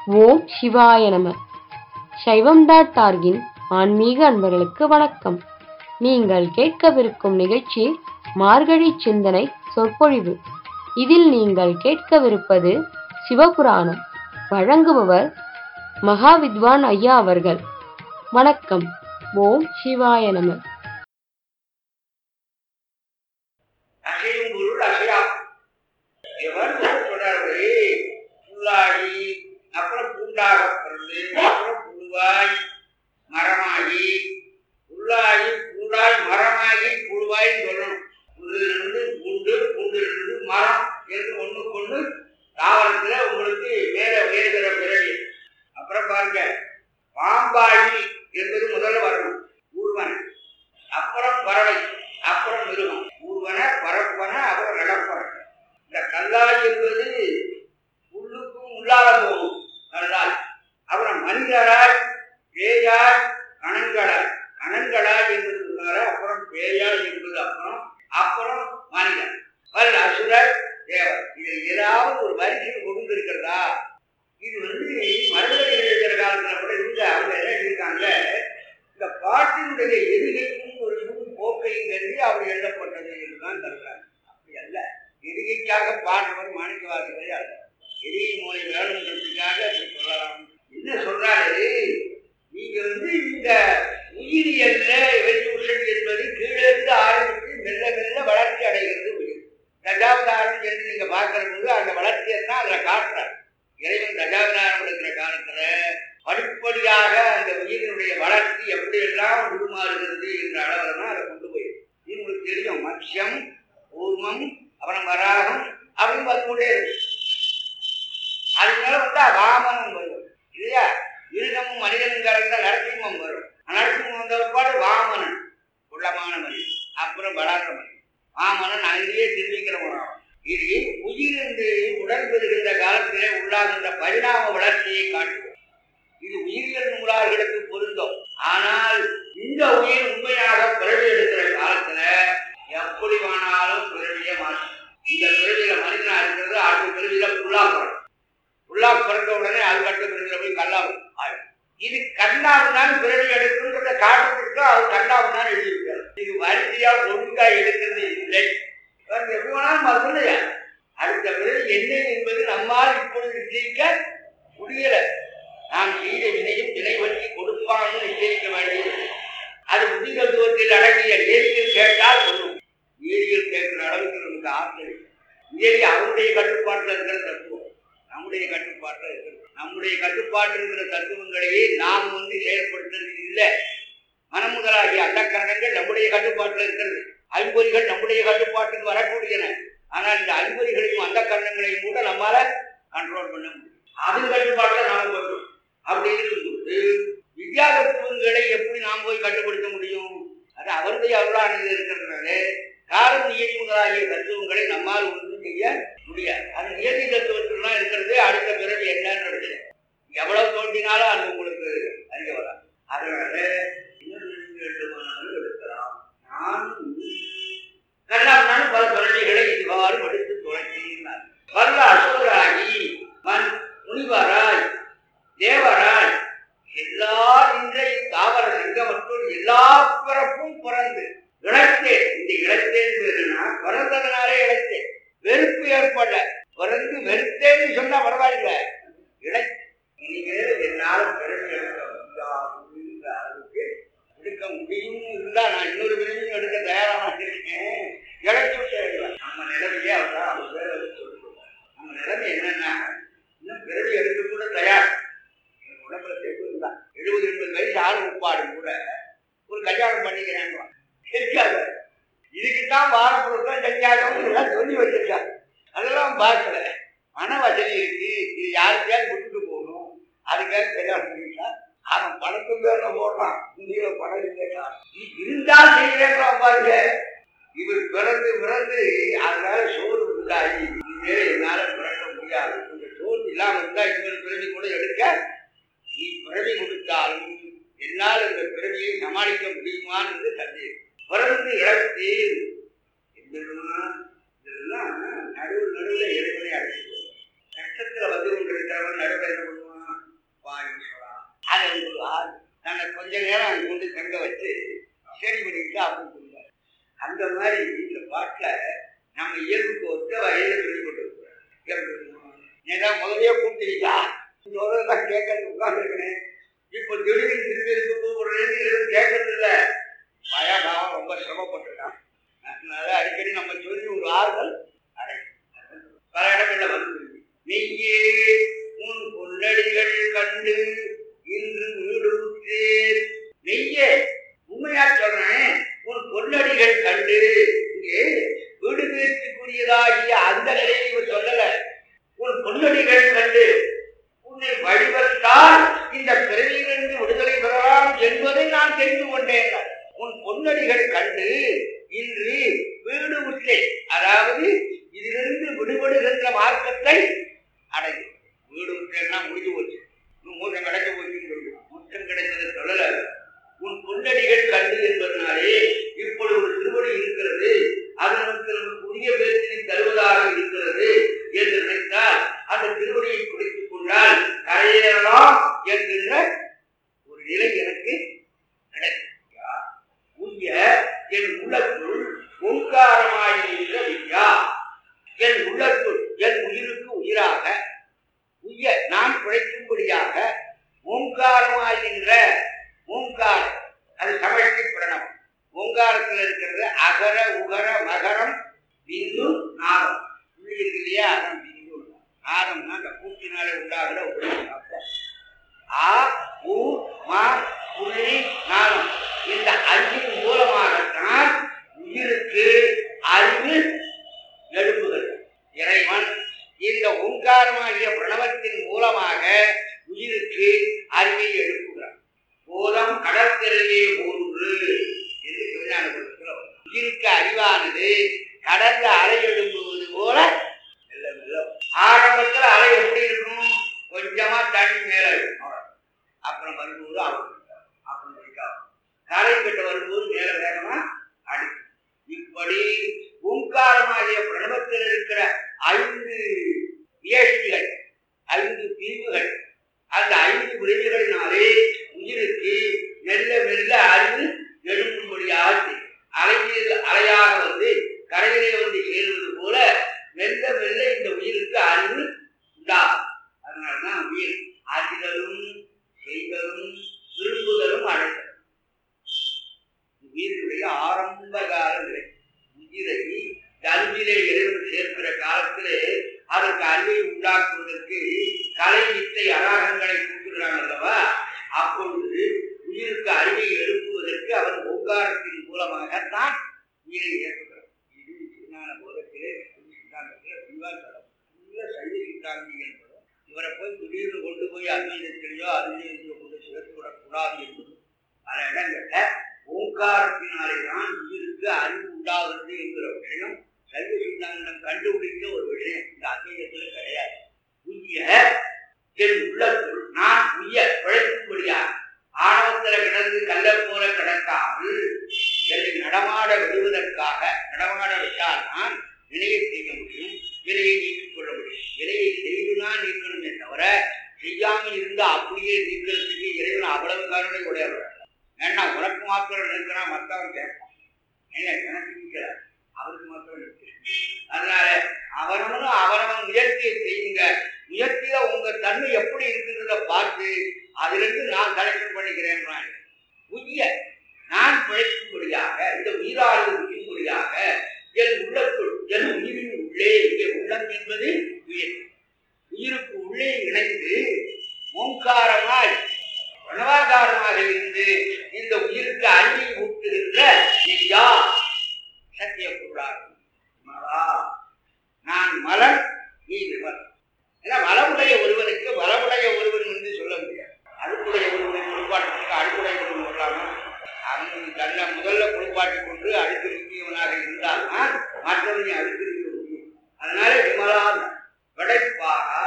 ஓம் சிவாய நம சைவம் டாட் டார்கின் ஆன்மீக அன்பர்களுக்கு வணக்கம் நீங்கள் கேட்கவிருக்கும் நிகழ்ச்சி மார்கழி சிந்தனை சொற்பொழிவு இதில் நீங்கள் கேட்கவிருப்பது சிவபுராணம் வழங்குபவர் மகாவித்வான் ஐயா அவர்கள் வணக்கம் ஓம் சிவாய நம அசையும் பொருள் அசையாம் எவர் சொல்றாரு புல்லாகி அப்புறம் பூண்டாக பிறந்து அப்புறம் புழுவாய் மரமாகி புல்லாகி பூண்டாய் மரமாகி புழுவாய் சொல்லணும் புல்லிருந்து பூண்டு பூண்டிலிருந்து மரம் என்று ஒண்ணுக்கு ஒண்ணு தாவரத்துல உங்களுக்கு வேற வேறுகிற பிறகு அப்புறம் பாருங்க பாம்பாகி என்பது முதல்ல வரணும் ஊர்வன அப்புறம் பறவை அப்புறம் மிருகம் ஊர்வன பரப்பன அப்புறம் நடப்பன இந்த கல்லாய் என்பது உள்ளுக்கும் உள்ளால போகும் கல்லாய் அப்புறம் மனிதராய் பேயாய் கணங்களாய் கணங்களாய் என்பது உள்ளார அப்புறம் பேயாய் என்பது அப்புறம் அப்புறம் மனிதன் வல் அசுரர் தேவர் இது ஏதாவது ஒரு வரிசையில் கொடுத்திருக்கிறதா இது வந்து மரபடி எழுதுகிற காலத்துல கூட இருந்த அவங்க என்ன எழுதியிருக்காங்க இந்த பாட்டினுடைய எதுகைக்கும் ஒரு இதுவும் போக்கையும் கருதி அவர் எழுதப்பட்டது என்றுதான் கருதுறாங்க அப்படி அல்ல எதுகைக்காக பாடுறவர் மாணிக்க வாசகரே அல்ல எதிரி மொழி வேணுங்கிறதுக்காக அப்படி சொல்லலாம் என்ன சொல்றாரு நீங்க வந்து இந்த உயிரியல்ல எவல்யூஷன் என்பது கீழே இருந்து ஆரம்பித்து மெல்ல மெல்ல வளர்ச்சி அடைகிறது உயிர் தஜாவதாரம் என்று நீங்க பார்க்கிற போது அந்த வளர்ச்சியை தான் அதுல காட்டுறாரு இறைவன் தஜாவதாரம் எடுக்கிற காலத்துல படிப்படியாக அந்த உயிரினுடைய வளர்ச்சி எப்படி எல்லாம் உருமாறுகிறது என்ற அளவில் தான் அதை கொண்டு போய் இது உங்களுக்கு தெரியும் மத்யம் ஊர்மம் அப்புறம் வராகம் அப்படின்னு வந்து கொண்டே இருக்கும் அது மேல வந்தா வாமனம் வரும் இல்லையா மிருகமும் மனிதனும் கலந்த நரசிம்மம் வரும் நரசிம்மம் வந்த பாடு வாமனன் குள்ளமான மனிதன் அப்புறம் வளர்ற மனிதன் வாமனன் அங்கேயே திரும்பிக்கிறவன் இது உயிர் என்று உடல் பெறுகின்ற காலத்திலே உள்ளாகின்ற பரிணாம வளர்ச்சியை காட்டுவோம் இது உயிரியல் நூலார்களுக்கு பொருந்தும் ஆனால் இந்த உயிர் உண்மையாக பிறவி எடுக்கிற காலத்துல எப்படி வேணாலும் பிறவிய மாற்றும் இந்த பிறவியில மனிதனா இருக்கிறது அடுத்த பிறவியில புல்லா பிறக்கும் புல்லா பிறந்த உடனே அது கட்ட பிறவியில போய் கல்லா ஆயிடும் இது கண்ணாவுனாலும் பிறவி எடுக்குன்றத காட்டுறதுக்கு அவர் கண்ணாவுனாலும் எழுதியிருக்காரு இது வரிசையா ஒழுங்கா எடுக்கிறது இல்லை வேற எப்படி வேணாலும் மறுபடியா அடுத்த பிறகு என்ன என்பது நம்மால் இப்பொழுது நிச்சயிக்க முடியல நாம் செய்த வினையும் வினை வட்டி கொடுப்பான்னு நிச்சயிக்க வேண்டியது அது புத்தி தத்துவத்தில் அடங்கிய நேரியல் கேட்டால் சொல்லும் நேரியல் கேட்கிற அளவுக்கு நமக்கு ஆற்றல் இல்லை. நேரி அவருடைய கட்டுப்பாட்டில் இருக்கிற தத்துவம் நம்முடைய கட்டுப்பாட்டில் இருக்கிறது நம்முடைய கட்டுப்பாட்டில் இருக்கிற தத்துவங்களையே நாம் வந்து செயல்படுத்துறது இல்லை மனமுதலாகிய அண்டக்கரணங்கள் நம்முடைய கட்டுப்பாட்டில் இருக்கிறது ஐம்பொறிகள் நம்முடைய கட்டுப்பாட்டுக்கு வரக்கூடியன ஆனால் இந்த ஐம்பொறிகளையும் அந்த கரணங்களையும் கூட நம்மால கண்ட்ரோல் பண்ண முடியும் அது கட்டுப்பாட்டில் நாம வருவோம் அப்படி இருக்கும்போது வித்யா தத்துவங்களை எப்படி நாம் போய் கட்டுப்படுத்த முடியும் அது அவருடைய அருளானது இருக்கிறதுனால காலம் நியதி முதலாகிய தத்துவங்களை நம்மால் ஒன்றும் செய்ய முடியாது அது நியதி தத்துவத்திலாம் இருக்கிறது அடுத்த பிறகு என்னன்றது எவ்வளவு தோண்டினாலும் அது உங்களுக்கு அறிய வராது அதனால இன்னொரு வேண்டுமானாலும் எடுக்கலாம் நான் கண்ணாமண்ணாலும் பல பிறவிகளை இதுவாறு படித்து துளைக்கின்றார் வல்ல அசுராகி மண் முனிவராய் தேவராய் எல்லா இன்றைய தாவர சிங்கமற்றுள் எல்லா பிறப்பும் பிறந்து இழைத்தேன் இந்த இழைத்தேன் என்னன்னா பிறந்ததுனாலே இழைத்தேன் வெறுப்பு ஏற்பட பிறந்து வெறுத்தேன்னு சொன்னா பரவாயில்ல இழை இனிமேல் என்னால பிறவி எடுக்க முடியாதுங்கிற அளவுக்கு எடுக்க முடியும் இருந்தா நான் இன்னொரு பிறவியும் எடுக்க தயாராக இருக்கேன் இழைச்சு விட்டேன் நம்ம நிலைமையே அவர் அவர் பேர் வந்து சொல்லுவோம் நம்ம நிலைமை என்னன்னா இன்னும் பிறவி எடுக்க கூட தயார் எனக்கு உடம்புல தெய்வம் இருந்தா எழுபது எண்பது வயசு ஆள் உட்பாடும் கூட ஒரு கல்யாணம் பண்ணிக்கிறாங்க தெரியாது இதுக்குத்தான் வாரப்பொருட்கள் செஞ்சாலும் எல்லாம் சொல்லி வச்சிருக்காங்க அதெல்லாம் பார்க்கல மன வசதி இருக்கு இது யாருக்கையாவது விட்டுட்டு போகணும் அதுக்காக கல்யாணம் பண்ணிட்டா அவன் பணத்து பேர்ல போடுறான் இந்தியில பணம் இல்லையா இது இருந்தால் செய்யலாம் பாருங்க இவர் பிறந்து பிறந்து அதனால சோறு உண்டாகி இதே என்னால பிறக்க முடியாது இந்த சோறு இல்லாம இருந்தா இன்னொரு பிறவி கூட எடுக்க நீ பிறவி கொடுத்தாலும் என்னால் இந்த பிறவியை சமாளிக்க முடியுமான்னு என்று சந்தேகம் பிறந்து இழத்து இதெல்லாம் நடுவு நடுவில் இறைவனை அழைத்து கஷ்டத்துல வந்து கொண்டிருக்கிறவன் நடுவில் என்ன பண்ணுவான் கொஞ்ச நேரம் அங்க கொண்டு தங்க வச்சு சரி பண்ணிட்டு அப்படி கொடுப்பாரு அந்த மாதிரி இந்த பாட்டுல நம்ம இயல்புக்கு ஒத்த வகையில சொல்லிக் கொண்டிருக்கிறோம் ஏதாவது முதலே கூப்பிட்டீங்களா முதல்ல கேட்கறது உட்காந்துருக்கேன் இப்போ திடீர்னு திரும்பி இருந்து கூப்பிடுறேன்னு எதுவும் கேட்கறது இல்ல பயாபாவம் ரொம்ப சிரமப்பட்டிருக்கான் அதனால அடிக்கடி நம்ம சொல்லி ஒரு ஆறுதல் அடையும் பல இடங்கள்ல வந்து மெய்யே உன் பொன்னடிகள் கண்டு இன்று வீடு உற்றேன். மெய்யே உண்மையா சொல்றேன் உன் பொன்னடிகள் கண்டு இங்கே வீடு வீட்டுக்குரியதாகிய அந்த நிலையை இவர் சொல்லல உன் பொன்னடிகள் கண்டு உன்னை வழிபட்டால் இந்த பிறவியிலிருந்து விடுதலை பெறலாம் என்பதை நான் தெரிந்து கொண்டேன் உன் பொன்னடிகள் கண்டு இன்று வீடு உற்றேன் அதாவது இதிலிருந்து விடுபடுகின்ற மார்க்கத்தை அடையும் வீடு உற்றேன்னா முடிஞ்சு போச்சு இன்னும் மூன்றம் கிடைக்க போச்சுன்னு சொல்லுவோம் முற்றம் கிடைத்ததை சொல்லல உன் பொன்னடிகள் கண்டு என்பதனாலே இப்பொழுது ஒரு திருவடி இருக்கிறது அது நமக்கு நமக்கு உரிய பேச்சினை தருவதாக இருக்கிறது என்று நினைத்தால் அந்த திருவடியை குடித்துக் கொண்டால் கரையேறலாம் என்கின்ற ஒரு நிலை எனக்கு கிடைக்கும் உய்ய என் உள்ளத்துள் ஓங்காரமாயிருக்கிற வித்யா என் உள்ளத்துள் என் உயிருக்கு உயிராக உய்ய நான் பிழைக்கும்படியாக ஓங்காரமாகின்ற ஓங்காரம் அது சமஷ்டி பிரணவம் ஓங்காரத்தில் இருக்கிறது அகர உகர மகரம் பிந்து நாதம் புள்ளி இருக்கு இல்லையா அதான் பிந்து நாதம்னா அந்த கூட்டினாலே உண்டாகிற ஒரு சப்தம். ஆ உ ம புள்ளி நாதம் இந்த அஞ்சின் மூலமாகத்தான் உயிருக்கு அறிவு எழுப்புகிறது இறைவன் இந்த ஓங்காரமாகிய பிரணவத்தின் மூலமாக உயிருக்கு அறிவை எழுப்புகிறார் போதம் கடற்கரையே போன்று என்று சிவஞான கொடுக்கிறோம் உயிருக்கு அறிவானது கடல்ல அலை எழும்புவது போல மெல்ல மெல்ல ஆரம்பத்துல அலை எப்படி இருக்கும் கொஞ்சமா தண்ணி மேல இருக்கும் அப்புறம் வரும்போது அவன் அப்புறம் வைக்காம கரை கிட்ட வரும்போது மேல வேகமா அடிக்கும் இப்படி ஓங்காரமாகிய பிரணவத்தில் இருக்கிற ஐந்து வியஷ்டிகள் ஐந்து பிரிவுகள் அந்த ஐந்து பிரிவுகளினாலே உயிருக்கு மெல்ல மெல்ல அறிவு எழும்பும்படியாக செய்யும். அலையில் அலையாக வந்து கரையிலே வந்து சேருவது போல மெல்ல மெல்ல இந்த உயிருக்கு அறிவு உண்டாகும் அதனாலதான் உயிர் அறிதலும் செய்தலும் விரும்புதலும் அடைதலும் உயிரினுடைய ஆரம்ப கால நிலை உயிரை அன்பிலே இறைவன் சேர்க்கிற காலத்திலே அதற்கு அறிவை உண்டாக்குவதற்கு கலை வித்தை அராகங்களை கூட்டுகிறான் அல்லவா அப்பொழுது உயிருக்கு அறிவை எழுப்புவதற்கு அவன் ஓங்காரத்தின் மூலமாகத்தான் உயிரை ஏற்றுகிறான் இது விஞ்ஞான போதத்திலே சித்தாந்தத்திலே விவாதம் நல்ல சைவ சித்தாந்தி என்பதும் இவரை போய் திடீர்னு கொண்டு போய் அத்வைதத்திலேயோ அறிவியலையோ கொண்டு சேர்த்து விடக்கூடாது என்பதும் பல இடங்கள்ல ஓங்காரத்தினாலே தான் உயிருக்கு அறிவு உண்டாகிறது என்கிற விஷயம் சைவ சித்தாந்தம் கண்டுபிடித்த ஒரு விஷயம் இந்த அத்வைதத்துல கிடையாது உய்ய என் உள்ளத்துள் நான் உய்ய பிழைக்கும்படியாக ஆணவத்துல கிடந்து கல்ல போல கிடக்காமல் என்னை நடமாட விடுவதற்காக நடமாட விட்டால் நான் வினையை செய்ய முடியும் வினையை நீக்கிக் கொள்ள முடியும் வினையை செய்துதான் நீக்கணுமே தவிர செய்யாமல் இருந்து அப்படியே நீக்கிறதுக்கு இறைவன் அவ்வளவு கருணை உடையவர் அல்ல. ஏன்னா உனக்கு மாத்திரம் இருக்கிறான் மற்றவன் கேட்பான் ஏன்னா எனக்கு நிற்கிறார் அவருக்கு மாத்திரம் நிற்கிறேன் அதனால அவனவனும் அவனவன் முயற்சியை செய்யுங்க முயற்சியில உங்க தன்மை எப்படி இருக்குன்றத பார்த்து அதிலிருந்து நான் கலெக்ஷன் பண்ணிக்கிறேன் உய்ய நான் பிழைக்கும்படியாக இந்த உயிராளு உயிர்படியாக என் உள்ளத்துள் என் உயிரின் உள்ளே இங்கே உள்ளம் என்பது உயிர் உயிருக்கு உள்ளே இணைந்து ஓங்காரமாய் பிரணவாகாரமாக இருந்து இந்த உயிருக்கு அறிவை ஊட்டுகின்ற ஐயா சத்திய பொருளாகும் மலா நான் மலன் நீ விமன் ஏன்னா வளமுடைய ஒருவனுக்கு வளமுடைய ஒருவன் என்று சொல்ல முடியாது அழுக்குடைய ஒருவனை குளிப்பாட்டத்துக்கு அழுக்குடைய ஒருவன் சொல்லாமல் அவன் தன்னை முதல்ல குளிப்பாட்டி கொண்டு அழுக்கு நீக்கியவனாக இருந்தால்தான் மற்றவனை அழுக்கு நீக்க முடியும் அதனால விமலா விடைப்பாகா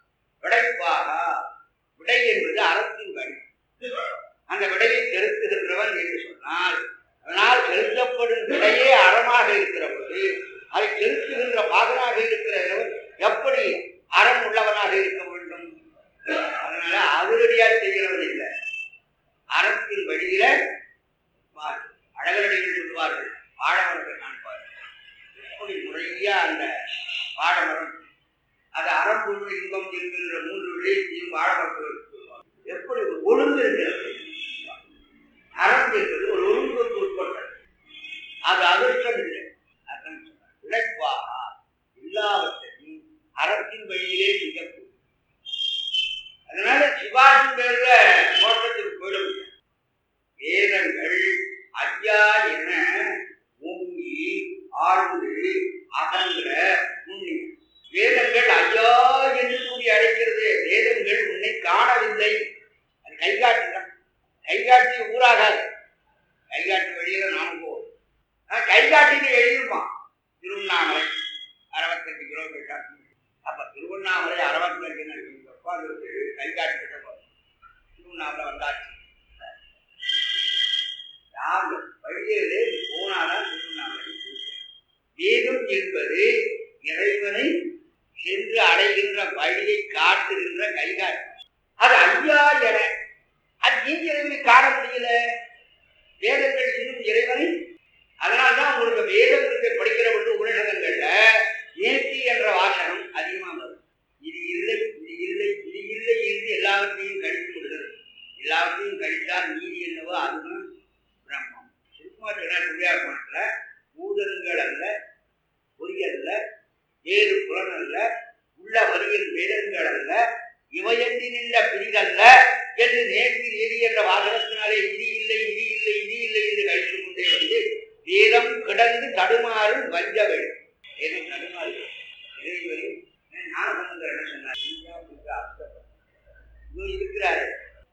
விடைப்பாகா விடை என்பது அறத்தின் வழி அந்த விடையை செலுத்துகின்றவன் என்று சொன்னால் அதனால் செலுத்தப்படும் விடையே அறமாக இருக்கிற போது அதை செலுத்துகின்ற பாகனாக இருக்கிறவன் எப்படி அறம் உள்ளவனாக இருக்க வேண்டும் விடயத்தையும் வாழ மக்களுக்கு சொல்லுவாங்க. எப்படி ஒரு ஒழுங்கு இருக்கிறது அறம் என்பது ஒரு ஒழுங்குக்கு உட்பட்டது அது அதிர்ஷ்டம் இல்லை அதான் சொன்னார். உழைப்பாக எல்லாவற்றையும் அறத்தின் வழியிலே செய்யக்கூடும் அதனால சிவாஜி பேர்ல மோட்டத்துக்கு போயிட முடியாது வேதங்கள் ஐயா என ஓங்கி ஆழ்ந்து அகன்ற உண்மை வேதங்கள் ஐயா என்று கூறி அழைக்கிறது வேதங்கள் உன்னை காணவில்லை அது கைகாட்டுதான் கைகாட்டி ஊராகாது கைகாட்டு வழியில நானும் போவோம் ஆனா கைகாட்டின்னு எழுதியிருப்பான் திருவண்ணாமலை அறுபத்தஞ்சு கிலோமீட்டர் அப்ப திருவண்ணாமலை அறுபத்தஞ்சு உட்காந்துருக்கு கைகாட்டி கிட்ட போறோம். திருவண்ணாமலை வந்தாச்சு யாரு வழியிலே போனாதான் திருவண்ணாமலை போகும். வேதம் என்பது இறைவனை சென்று அடைகின்ற வழியை காட்டுகின்ற கைகாட்டு அது ஐயா என அது ஏன் இறைவனை காண முடியல வேதங்கள் இன்னும் இறைவனை அதனால்தான் உங்களுக்கு வேதத்தை படிக்கிற பொழுது உபநிஷதங்கள்ல ஏத்தி என்ற வாசகம் அதிகமா வரும் இது இல்லை இது இல்லை இது இல்லை என்று எல்லாவற்றையும் கழித்து விடுகிறது எல்லாவற்றையும் கழித்தால் மீதி என்னவோ அதுதான் பிரம்மம் சுருக்கமாக சொன்னால் திருவிழார் பணத்துல பூதங்கள் அல்ல பொறியல்ல வேறு புலன் அல்ல உள்ள வருகிற வேதங்கள் அல்ல இவையன்றி நின்ற பிரிதல்ல என்று நேற்று நேரி என்ற வாசகத்தினாலே இது இல்லை இது இல்லை இது இல்லை என்று கழித்துக் கொண்டே வந்து வேதம் கிடந்து தடுமாறும் வஞ்சவள் வேதம் தடுமாறு இறைவனை ஞானசமுந்தர் என்ன சொன்னார் நீயா புரிந்து அர்த்தம். இதோ இருக்கிறாரு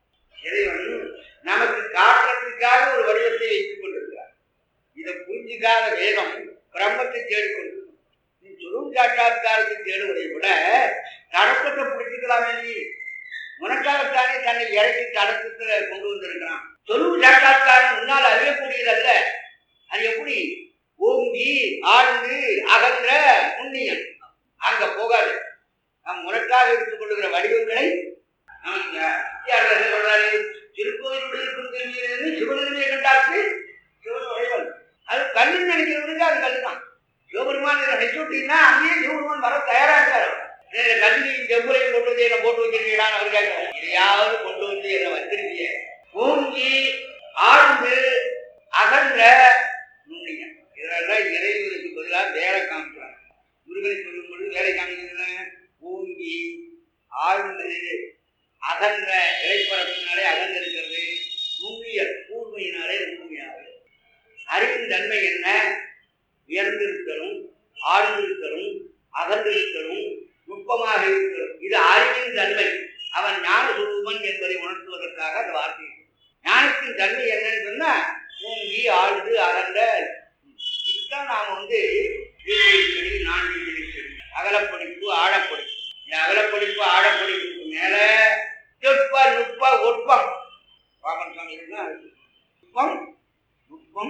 இறைவன் நமக்கு காட்டுறதுக்காக ஒரு வடிவத்தை வைத்துக் கொண்டிருக்கிறார் இதை புரிஞ்சுக்காத வேதம் பிரம்மத்தை தேடிக்கொண்டிருக்கும் நீ சுரும் சாட்சாத்காரத்தை தேடுவதை விட தடக்கத்தை பிடிச்சிக்கலாமே நீ உனக்காகத்தானே தன்னை இறக்கி தடக்கத்துல கொண்டு வந்திருக்கிறான் சொருவு சாட்சாத்காரம் முன்னால் அறியக்கூடியதல்ல அது எப்படி ஓங்கி ஆழ்ந்து அகன்ற புண்ணியம் அங்க போகாது நம் உனக்காக எடுத்துக் கொள்ளுகிற வடிவங்களை நமக்கு யார் என்ன சொல்றாரு திருக்கோயிலுடைய இருக்கும் தெரிகிறது சிவனிலையை கண்டாச்சு சிவன் உடையவன் அது கல்லுன்னு நினைக்கிறவனுக்கு அது கல்லு தான் சிவபெருமான் இதை நினைச்சுட்டீங்கன்னா அங்கேயே சிவபெருமான் வர தயாரா இருக்காரு நீங்க கல்லியும் செம்புரையும் கொண்டு வந்து என்ன போட்டு வச்சிருக்கீங்களான்னு அவர் கேட்கிறார் இதையாவது கொண்டு வந்து என்ன வச்சிருக்கீங்க ஓங்கி ஆழ்ந்து அகன்ற நுண்ணியம் இதெல்லாம் இறைவனுக்கு பதிலாக வேலை காமிக்கிறார் முருகனை சொல்லும் பொழுது வேலை காமிக்கிறது ஓங்கி ஆழ்ந்து அகன்ற இறைப்பரப்பினாலே அகன்றிருக்கிறது நுண்ணியல் கூர்மையினாலே நுண்மையாகும் அறிவின் தன்மை என்ன உயர்ந்திருத்தலும் ஆழ்ந்திருத்தலும் அகன்றிருத்தலும் நுட்பமாக இருக்கிறது இது அறிவின் தன்மை அவன் ஞான சுரூபன் என்பதை உணர்த்துவதற்காக அந்த வார்த்தை ஞானத்தின் தன்மை என்னன்னு சொன்னா ஓங்கி ஆழ்ந்து அகன்ற இதுதான் நாம வந்து செடி நான்கு செடி அகலப்படிப்பு ஆழப்படிப்பு இந்த அகலப்படிப்பு ஆழப்படிப்புக்கு மேல நுட்ப நுட்ப ஒட்பம் பாமன் சாமி இருந்தா நுட்பம் நுட்பம்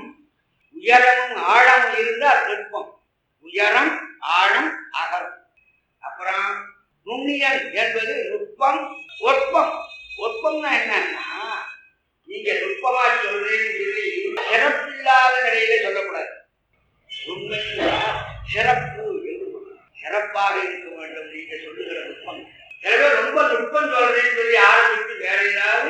உயரமும் ஆழமும் இருந்தா நுட்பம் உயரம் ஆழம் அகலம் அப்புறம் நுண்ணியல் என்பது நுட்பம் ஒட்பம் ஒட்பம்னா என்னன்னா நீங்க நுட்பமா சொல்றேன்னு சொல்லி சிறப்பில்லாத நிலையில சொல்லக்கூடாது உண்மை சிறப்பு என்று சொல்லணும். சிறப்பாக இருக்க வேண்டும் நீங்க சொல்லுகிற நுட்பம் சில பேர் ரொம்ப நுட்பம் சொல்றேன்னு சொல்லி ஆரம்பித்து வேற ஏதாவது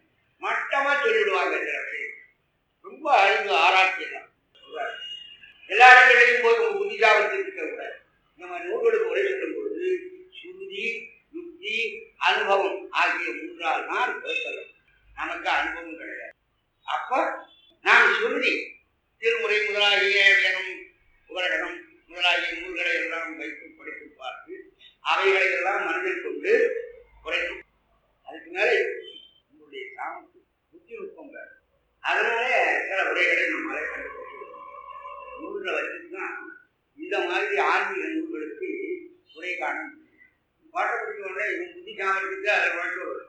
மட்டமா சொல்லிவிடுவாங்க சில பேர் ரொம்ப அறிவு ஆராய்ச்சி தான் சொல்றாரு. எல்லா இடங்களையும் போய் உங்க புத்திஜாபத்தில் இருக்கக்கூடாது நம்ம நூல்களுக்கு உரை சொல்லும் பொழுது சுருதி யுக்தி அனுபவம் ஆகிய மூன்றால் தான் பேசலாம் நமக்கு அனுபவம் கிடையாது அப்ப நாம் சுருதி திருமுறை முதலாகிய வேணும் உபரகணம் முதலாகிய நூல்களை எல்லாம் வைத்து படித்து பார்த்து அவைகளை எல்லாம் மனதில் கொண்டு குறைக்கும் அதுக்கு மேல உங்களுடைய சாமத்து புத்தி நுட்பம் வேறு அதனால சில உரைகளை நம்மளால கண்டுபிடிக்கிறோம் நூல்களை வச்சுட்டு தான் இந்த மாதிரி ஆன்மீக நூல்களுக்கு உரை காண முடியும் பாட்டை பிடிச்ச உடனே இவன் புத்தி சாமத்துக்கு அதை வழக்கு வரும்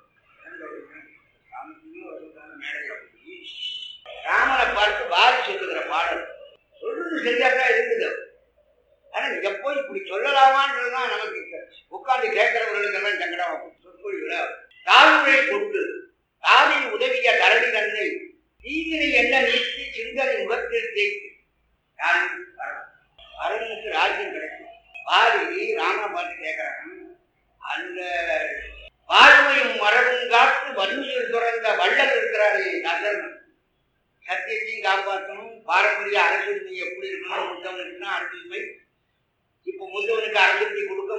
சாமத்துக்கும் வருவதான மேடையில் போய் ராமனை பார்த்து வாரி சொல்லுகிற பாடல் சொல்றது சரியாதான் இருக்குது ஆனா எப்போ இப்படி சொல்லலாமான்றதுதான் நமக்கு உட்கார்ந்து கேட்கிறவர்களுக்கெல்லாம் சங்கடமாகும் சொற்பொழிவுல தாழ்வுரை கொண்டு தாவின் உதவிய தரணி தன்னை தீவினை என்ன நீக்கி சிந்தனை முகத்தில் தேய்த்து யாரும் அரணுக்கு ராஜ்யம் கிடைக்கும் வாரி ராமனை பார்த்து கேட்கிறாங்க அந்த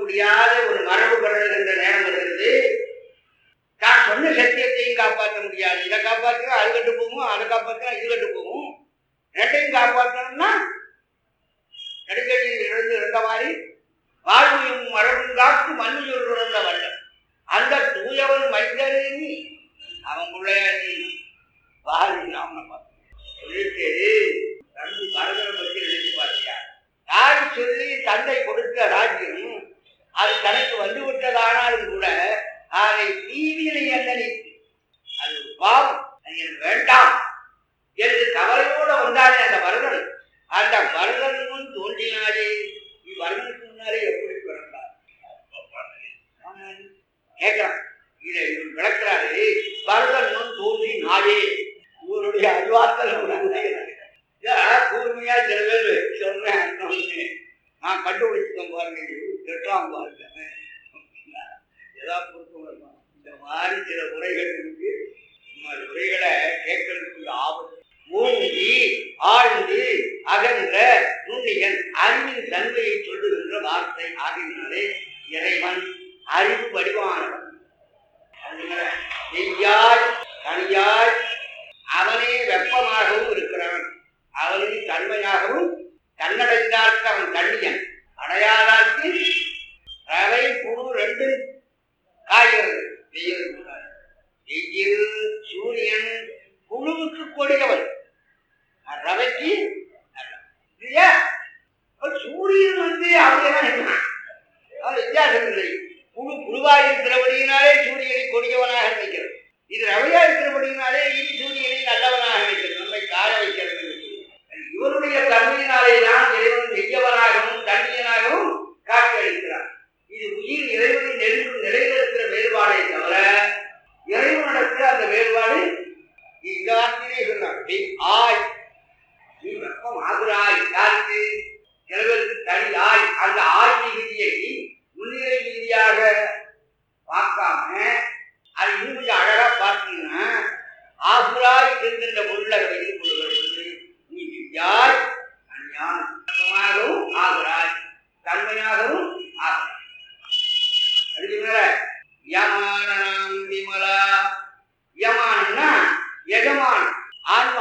முடியாத ஒரு மரபு பெறுகின்ற நேரம் வருகிறது தான் சொன்ன சத்தியத்தையும் காப்பாற்ற முடியாது இதை காப்பாற்ற அது கட்டு போகும் அதை காப்பாற்ற இது கட்டு போகும் ரெண்டையும் காப்பாற்றணும்னா நெடுக்கடியில் இருந்து இருந்த மாதிரி வாழ்வையும் மரபும் காத்து மண்ணில் உணர்ந்த வல்லன் அந்த தூயவன் மைந்தனி அவன் பிள்ளைய நீ வாரி நாம சொல்லிட்டு தம்பி பரதனை பற்றி நினைச்சு பார்த்தியா யாரு சொல்லி தந்தை கொடுத்த ராஜ்யம் அது தனக்கு வந்து விட்டதானாலும் கூட அதை தீவினை எண்ணனித்து அது ஒரு பாவம் அது எனக்கு வேண்டாம் என்று கவலையோட வந்தானே அந்த வரதன் அந்த வரதன் முன் தோன்றினாரே இவ்வரதனுக்கு முன்னாலே எப்படி பிறந்தார் கேட்கிறான் இதை இவர் விளக்குறாரு வரதன் முன் தோன்றி நாளே இவருடைய அறிவாற்றல் கூர்மையா சில பேர் சொல்றேன் அர்த்தம் வந்து, நான் கண்டுபிடிச்சிட்டேன் பாருங்க திட்டாம பாருங்க ஏதாவது பொறுப்பு வருமா இந்த மாதிரி சில உரைகள் இருக்கு நம்ம உரைகளை கேட்கறதுக்கு ஆபத்து மூங்கி ஆழ்ந்து அகன்ற நுண்ணியன் அறிவின் தன்மையை சொல்லுகின்ற வார்த்தை ஆகினாலே இறைவன் அறிவு வடிவானவன் அதனால நெய்யாய் தனியாய் அவனே வெப்பமாகவும் இருக்கிறவன் அவனின் தன்மையாகவும் தன்னடைந்தார்க்கு அவன் கண்ணியன் அடையாதார்க்கு ரவை புழு ரெண்டு காய்கிறது வெயில் வெயில் சூரியன் புழுவுக்கு கொடியவன் ரவைக்கு இல்லையா அப்ப சூரியன் வந்து அப்படியெல்லாம் இருக்கிறான் அது வித்தியாசம் இல்லை புழு புழுவாய் இருக்கிறபடியினாலே சூரியனை கொடியவனாக நினைக்கிறது இது ரவையா இருக்கிறபடியினாலே இனி சூரியனை நல்லவனாக நினைக்கிறது நம்மை காய வைக்கிறது இவருடைய தன்மையினாலே தான் இறைவன் நெய்யவனாகவும் தண்ணியனாகவும் காட்சியளிக்கிறார் இது உயிர் இறைவனின் நெருங்கும் நிலையில் இருக்கிற வேறுபாடை தவிர இறைவனிடத்தில் அந்த வேறுபாடு இந்த வார்த்தையிலே சொன்னார் நீ ஆய் நீ வெப்பம் ஆகுறாய் யாருக்கு சில பேருக்கு தனி ஆய் அந்த ஆய் மிகுதியை முன்னிலை ரீதியாக பார்க்காம அது இன்னும் கொஞ்சம் அழகா பார்த்தீங்கன்னா ஆகுராய் என்கின்ற பொருளை வைத்துக் கொள்வது நீ யார் அஞ்ஞான் வெப்பமாகவும் ஆகுறாய் தன்மையாகவும் ஆகுறாய் அதுக்கு மேல யமானம் விமலா யமானம்னா எஜமான் ஆன்மா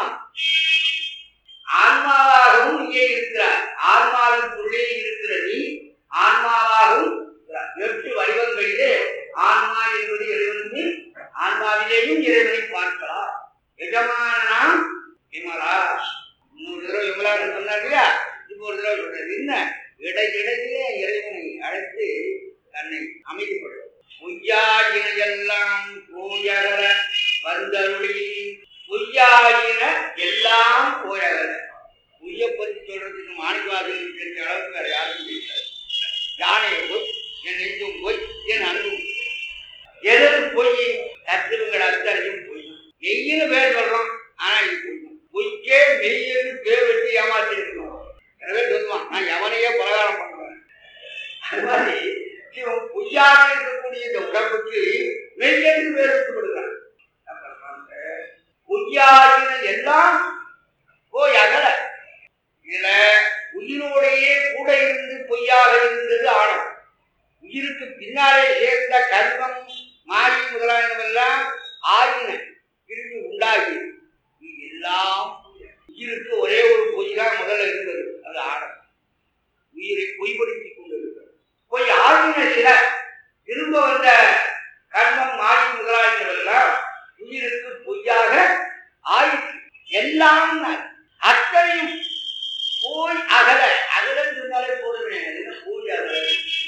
ஆன்மாவாகவும் நீயே இருக்கிறார் ஆன்மாவிற்குள்ளே இருக்கிற நீ ஆன்மாவாகவும் இருக்கிறார். எட்டு வடிவங்களிலே ஆன்மா என்பது இறைவனுக்கு ஆன்மாவிலேயும் இறைவனை பார்க்கலாம் எஜமானனாம் விமலா இன்னொரு தடவை விமலான்னு சொன்னார் இல்லையா இப்போ ஒரு தடவை சொல்றது என்ன இடையிடையே இறைவனை அழைத்து தன்னை அமைதிப்படுத்தும் பொய்யாயின எல்லாம் போயகல வந்தருளி பொய்யாயின எல்லாம் போயகல பொய்ய பற்றி சொல்றதுக்கு மாணிக்கவாசல் தெரிஞ்ச அளவுக்கு வேற யாருக்கும் தெரியாது யானையை போய் என் நெஞ்சும் போய் என் அன்பும் எதற்கு பொய் கத்திருங்கள் அத்தனையும் பொய் மெய்யின்னு பேர் சொல்றோம் ஆனா இது பொய் பொய்க்கே மெய்யின்னு பேர் வச்சு ஏமாத்தி இருக்கணும் எனவே சொல்லுவான் நான் எவனையே பலகாரம் பண்ணுவேன் அது மாதிரி இவன் பொய்யாக இருக்கக்கூடிய இந்த உடம்புக்கு மெய்யென்று பேர் வச்சு கொடுக்கிறான் அப்புறம் பாருங்க, பொய்யாகின எல்லாம் போய் அகல இதுல உயிரோடையே கூட இருந்து பொய்யாக இருந்தது ஆணவம் உயிருக்கு பின்னாலே சேர்ந்த கர்மம் மாறி முதலானவெல்லாம் ஆயின திரும்பி உண்டாகி இது எல்லாம் உயிருக்கு ஒரே ஒரு பொய் தான் முதல்ல இருந்தது அது ஆணவம் உயிரை பொய்படுத்தி கொண்டிருக்கிறது பொய் ஆகின சில திரும்ப வந்த கர்மம் மாறி முதலாளிகளெல்லாம் உயிருக்கு பொய்யாக ஆயிற்று எல்லாம் அத்தனையும் போய் அகல அகலன்னு இருந்தாலே போடுவேன் என்ன போய் அகல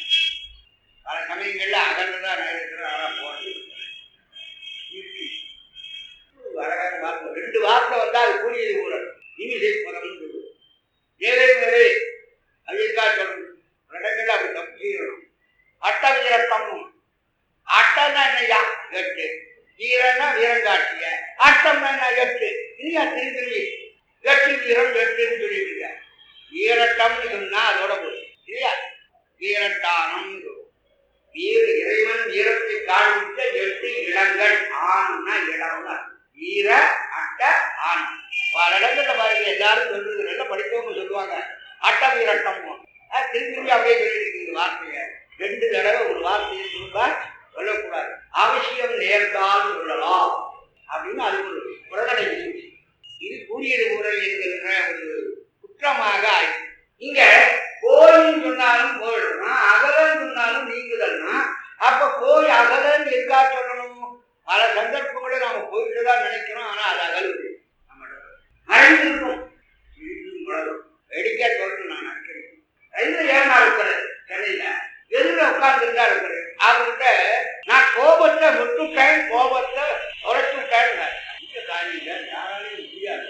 பல சமயங்கள்ல அகலதான் இருக்கிறேன் ஆனா போறது இருக்கு. ஒரு அழகான வார்த்தை ரெண்டு வார்த்தை வந்தா அது கூடியது கூட இனிசை பதம் நேரே நேரே அது இருக்கா சொல்லணும் இடங்கள்ல அப்படி தப்பு செய்யணும் அட்ட வீரத்தம் அட்டம்னா என்னையா எட்டு வீரன்னா வீரங்காட்டிய அட்டம்னா என்ன எட்டு இல்லையா திரும்பி திரும்பி எட்டு வீரம் எட்டுன்னு சொல்லிட்டு வீரட்டம்னு சொன்னா அதோட போய் இல்லையா வீரட்டானம் வீர இறைவன் வீரத்தை காண்பித்த எட்டு இடங்கள் ஆண்னா இடம்னா வீர அட்ட ஆண் பல இடங்கள்ல பாருங்க எல்லாரும் சொல்றது நல்லா படித்தவங்க சொல்லுவாங்க அட்ட வீரட்டம் திரும்பி திரும்பி அப்படியே சொல்லிட்டு இருக்கு இந்த வார்த்தையை ரெண்டு தடவை ஒரு வார்த்தையை திரும்ப சொல்லக்கூடாது அவசியம் நேர்ந்தால் சொல்லலாம் அப்படின்னு அது ஒரு புறநடை இருக்கு. இது கூறியது முறை என்கின்ற ஒரு குற்றமாக ஆயிடுச்சு இங்க கோயில்னு சொன்னாலும் போயிடணும் அகலன்னு சொன்னாலும் நீங்குதல்னா அப்ப போய் அகலன்னு எங்கா சொல்லணும் பல சந்தர்ப்பங்களில் நாம போயிட்டு தான் நினைக்கிறோம் ஆனா அது அகலுது மறைந்திருக்கும் மீண்டும் வளரும் வேடிக்கை சொல்லணும் நான் நினைக்கிறேன் ரயில்ல ஏன் இருக்கிறேன் சென்னையில எதிர உட்கார்ந்துருந்தா இருக்கிறேன் அவர்கிட்ட நான் கோபத்தை விட்டுட்டேன் கோபத்தை உரைச்சுட்டேன் இந்த காரியம் யாராலையும் முடியாது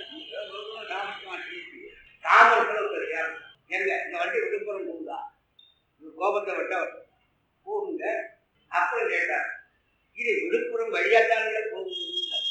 காமர்கள் யாரும் எங்க இந்த வண்டி விழுப்புரம் போகுதா இந்த கோபத்தை விட்ட போகுங்க அப்புறம் கேட்டார் இது விழுப்புரம் வழியாத்தானுங்களே போகுது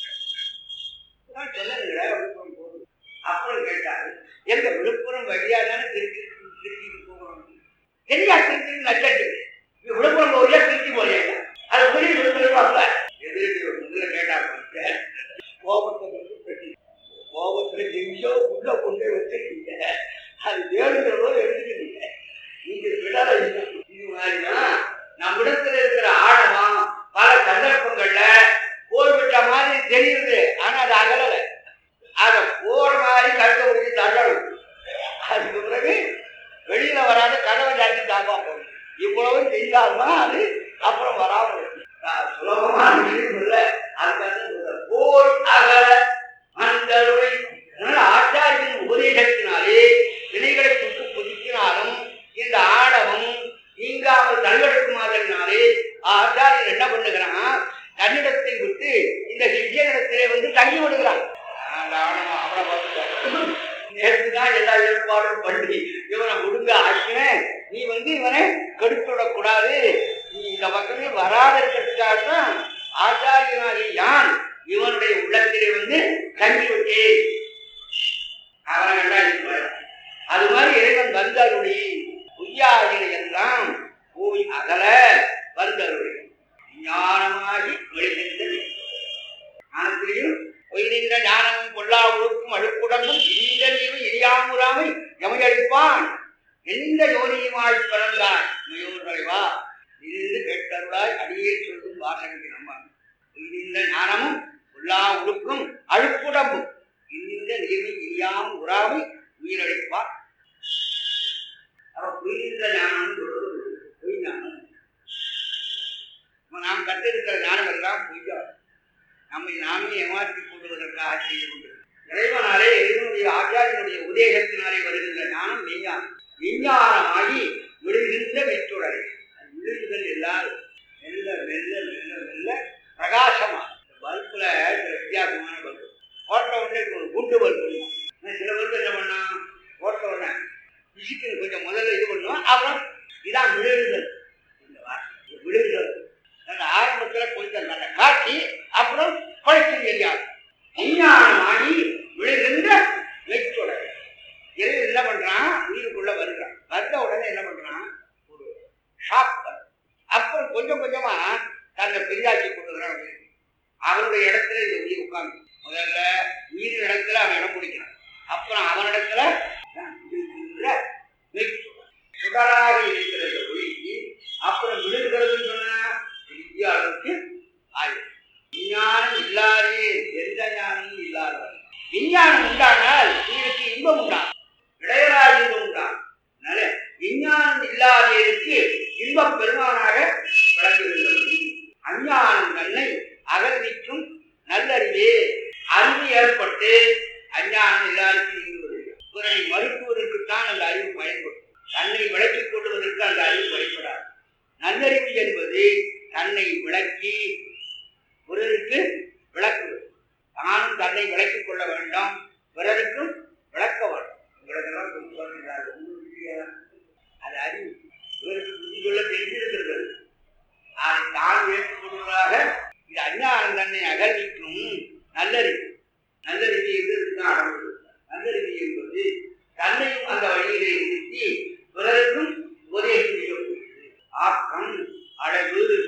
நான் சொன்னேங்களே விழுப்புரம் போகுது அப்புறம் கேட்டாரு எங்க விழுப்புரம் வழியா தானே திருச்சி திருச்சிக்கு போகணும் எரியா திருச்சி நச்சட்டு இது விழுப்புரம் போறியா திருச்சி போறியா அது புரிய விழுப்புரம் எதிர்த்து முதல்ல கேட்டாங்க கோபத்தை வந்து பெட்டி கோபத்துல எங்கேயோ உள்ள கொண்டு வச்சிருக்கீங்க அது வேணுங்கிற போது எடுத்துக்கிறீங்க நீங்க விடல இது மாதிரிதான் நம்மிடத்துல இருக்கிற ஆழம் பல சந்தர்ப்பங்கள்ல போய்விட்ட மாதிரி தெரியுது ஆனா அது அகலல அத போற மாதிரி கழுத்த முடிச்சு தள்ளணும் அதுக்கு பிறகு வெளியில வராத கதவை சாட்டி தாக்கா போகணும் இவ்வளவு செய்தால்தான் அது அப்புறம் வராம இருக்கும். நான் சுலபமான விஷயம் இல்லை அதுக்காக சொல்றேன். போய் அகல மந்தருளை அதனால ஆச்சாரியின் உபதேசத்தினாலே வினைகளை சுட்டு புதுக்கினாலும் இந்த ஆடவம் நீங்காமல் தழுவெடுக்குமாதலினாலே ஆச்சாரியன் என்ன பண்ணுகிறான் தன்னிடத்தை விட்டு இந்த சிஷ்யனிடத்திலே வந்து தங்கி விடுகிறான் அந்த ஆணவம் அவனை பார்த்துட்டான். நேற்று தான் எல்லா ஏற்பாடும் பண்ணி இவனை விடுங்க ஆக்கினேன் நீ வந்து இவனை கெடுத்து விடக்கூடாது நீ இந்த பக்கமே வராத இருக்கிறதுக்காகத்தான் ஆச்சாரியனாகி யான் இவனுடைய உள்ளத்திலே வந்து தங்கி விட்டேன் அவனை கண்டா இருப்பார் அது மாதிரி இறைவன் வந்தருளி பொய்யாயினை எல்லாம் போய் அகல வந்தருளி ஞானமாகி வெளிநின்றது ஞானத்திலையும் பொய்நின்ற ஞானமும் கொல்லா ஒழுக்கும் அழுக்குடமும் இந்த நீரும் இனியாமுறாமை எமையளிப்பான் எந்த யோனியுமாய் பிறந்தாய் மயூர் தலைவா இருந்து கேட்டருளாய் அடியே சொல்லும் வாசனைக்கு நம்பான் பொய்நின்ற ஞானமும் கொல்லா ஒழுக்கும் அழுக்குடம்பும் இந்த நீரும் இனியாம் உறாமை உயிரளிப்பான் அவ பொய்நின்ற ஞானம் சொல்றது பொய் ஞானம் இப்ப நாம் கற்றிருக்கிற ஞானம் எல்லாம் பொய்யா நம்மை நாமே ஏமாற்றிக் கொள்வதற்காக செய்து கொண்டிருக்கிறோம் இறைவனாலே இறைவனுடைய ஆச்சாரியனுடைய உதேசத்தினாலே வருகின்ற ஞானம் விஞ்ஞானம் விஞ்ஞானமாகி விடுகின்ற வெற்றுடலை அது விழுகுதல் எல்லாரும் மெல்ல மெல்ல மெல்ல மெல்ல பிரகாசமா இந்த பல்புல சில வித்தியாசமான பல்பு போட்ட உடனே ஒரு குண்டு பல்பு இருக்கும். ஆனா சில பல்பு என்ன பண்ணா போட்ட உடனே பிசிக்கல் கொஞ்சம் முதல்ல இது பண்ணும் அப்புறம் இதான் விழுகுதல் இந்த வார்த்தை இது விழுகுதல் அந்த ஆரம்பத்துல கொஞ்சம் நல்ல காட்சி அப்புறம் பழக்கம் தெரியாது விஞ்ஞானமாகி விழுகின்ற வெற்றுடல் இறைவன் என்ன பண்றான் உயிருக்குள்ள வருகிறான் வந்த உடனே என்ன பண்றான் ஒரு ஷாக் அப்புறம் கொஞ்சம் கொஞ்சமா தன்னை பெரியாக்கி கொண்டுகிறான் உயிர். அவனுடைய இடத்துல இந்த உயிர் உட்கார்ந்து முதல்ல உயிர் இடத்துல அவன் இடம் பிடிக்கிறான் அப்புறம் அவனிடத்துல தான் இருக்கின்ற மெய்ச்சுடர். சுடராக இருக்கிற இந்த ஒளி அப்புறம் விழுகிறதுன்னு சொன்னா பெரிய அளவுக்கு ஆயிடும் விஞ்ஞானம் இல்லாதே எந்த ஞானமும் இல்லாதவர் விஞ்ஞானம் உண்டானால் உயிருக்கு இன்பம் உண்டாகும் இடையராக இன்பம் உண்டாகும் அதனால விஞ்ஞானம் இல்லாதேருக்கு இன்பப் பெருமானாக விளங்குகின்றவர் அஞ்ஞானம் தன்னை அகழ்விக்கும் நல்லறிவே அறிவு ஏற்பட்டு அஞ்ஞானம் எல்லாருக்கும் நீங்குவதில்லை பிறரை மறுக்குவதற்குத்தான் அந்த அறிவு பயன்படும் தன்னை விளக்கிக் கொள்வதற்கு அந்த அறிவு பயன்படாது நல்லறிவு என்பது தன்னை விளக்கி பிறருக்கு விளக்குவது தானும் தன்னை விளக்கிக் கொள்ள வேண்டும் பிறருக்கும் விளக்க வேண்டும் உங்களுக்கெல்லாம் கொஞ்சம் சொல்றாரு. உங்களுக்கு அது அறிவு இவருக்கு புத்தி சொல்ல தெரிந்திருக்கிறது அதை தான் ஏற்றுக்கொள்வதாக இது அஞ்ஞானம் தன்னை அகழ்விக்கும் நல்லறிவு நல்லறிவு என்பது தான் அடங்குது நல்லறிவு என்பது தன்னையும் அந்த வழியிலே நிறுத்தி பிறருக்கும் உதவி செய்யக்கூடியது ஆக்கம் அழகு